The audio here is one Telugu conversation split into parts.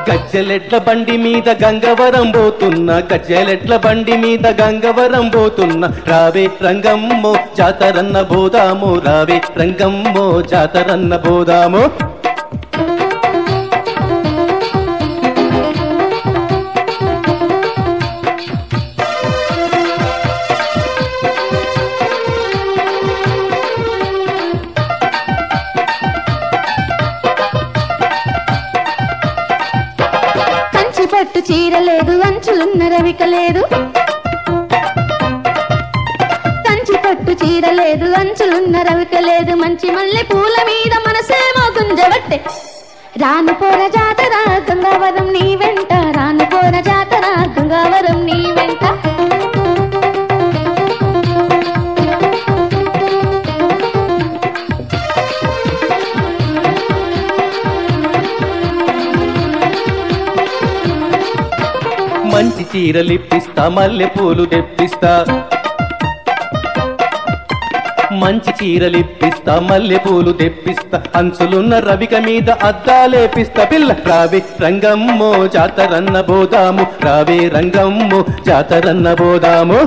గజ్జెలెట్ల బండి మీద గంగవరం పోతున్నా గజ్జెలెట్ల బండి మీద గంగవరం పోతున్నా రావే రంగమ్మో జాతరన్న బోదాము రావే రంగమ్మో జాతరన్న బోదాము కంచి పట్టు చీర లేదు అంచులున్న రవిక లేదు కంచి పట్టు చీర లేదు అంచులున్న రవిక లేదు మంచి మల్లె పూల మీద మనసేమో గుంజబట్టే రాను పోర జాతర గంగావరం నీ వెంట రాను పోర జాతర గంగావరం నీ వెంట మంచి చీరలిప్పిస్తా మల్లె పూలు తెప్పిస్తా మంచి చీరలిప్పిస్తా మల్లె పూలు తెప్పిస్తా అంచులున్న రవిక మీద అద్దాలేపిస్తా పిల్ల రావే రంగమ్మో జాతరన్న బోదాము రావే రంగమ్మో జాతరన్న బోదాము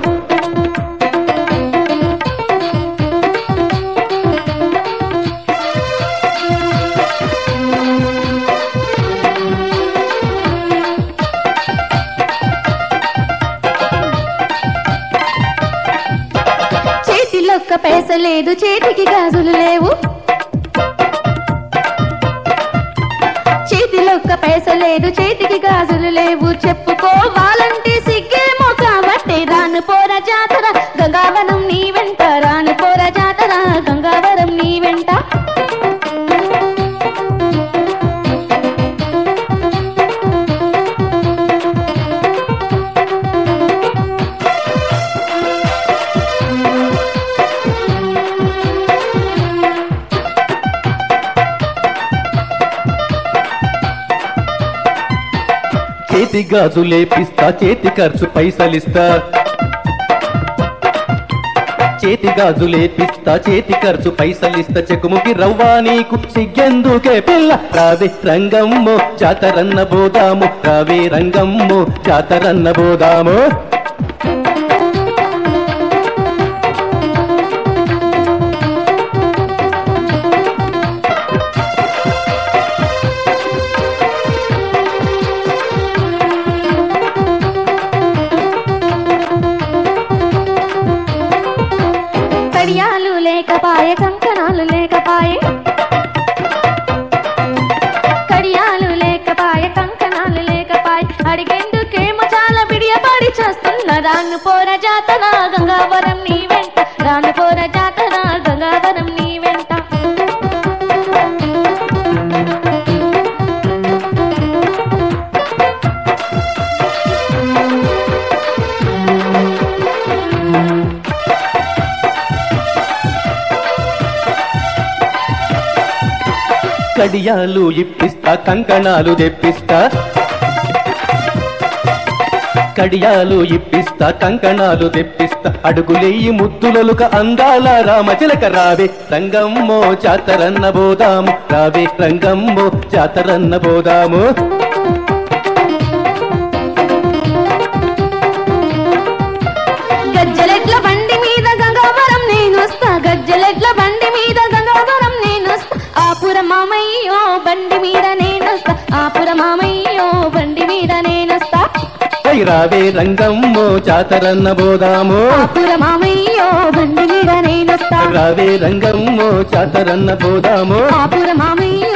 చేతిలో ఒక్క పైస లేదు చేతికి గాజులు లేవు చేతిలో ఒక్క పైస లేదు చేతికి గాజులు లేవు చెప్పుకోవాలంటే సిగ్గేమో కాబట్టి రాను పోర జాతర గంగావరం నీ వెంట రాను పోర జాతర గంగావరం నీ వెంట చేతి గాజులేపిస్తా చేతి ఖర్చు పైసలిస్తా చేతి గాజులేపిస్తా చేతి ఖర్చు పైసలిస్తా చెకుముకి రవ్వా నీకు సిగ్గెందుకే పిల్ల రావే రంగమ్మో జాతరన్న బోదాము రావే రంగమ్మో జాతరన్న బోదాము కడియాలు లేకపాయే కంకణాలు లేకపాయే కడియాలు లేకపాయే కంకణాలు లేకపాయే అడిగేందుకేమో చాలా బిడియపడి చేస్తున్న రాను పోర జాతర గంగావరం నీ వెంట రాను పోర జాతర గంగావరం నీ వెంట కడియాలు ఇప్పిస్తా కంకణాలు తెప్పిస్తా కడియాలు ఇప్పిస్తా కంకణాలు తెప్పిస్తా అడుగులేయి ముద్దులలుక అందాల రామచిలక రావే రంగమ్మో జాతరన్న బోదాము రావే రంగమ్మో జాతరన్న బోదాము గజ్జలెట్ల బండి మీద గంగావరం నేను వస్తా గజ్జలెట్ల బండి మీద గంగావరం నేను వస్తా ఆపుర మామయ్యో బండి మీద నేను వస్తా ఆపుర మామయ్యో బండి మీద నేను వస్తా పై రావే రంగమ్మో జాతరన్న బోదాము ఆపుర మామయ్యో బండి మీద నేను వస్తా రావే రంగమ్మో జాతరన్న బోదాము ఆపుర మామయ్యో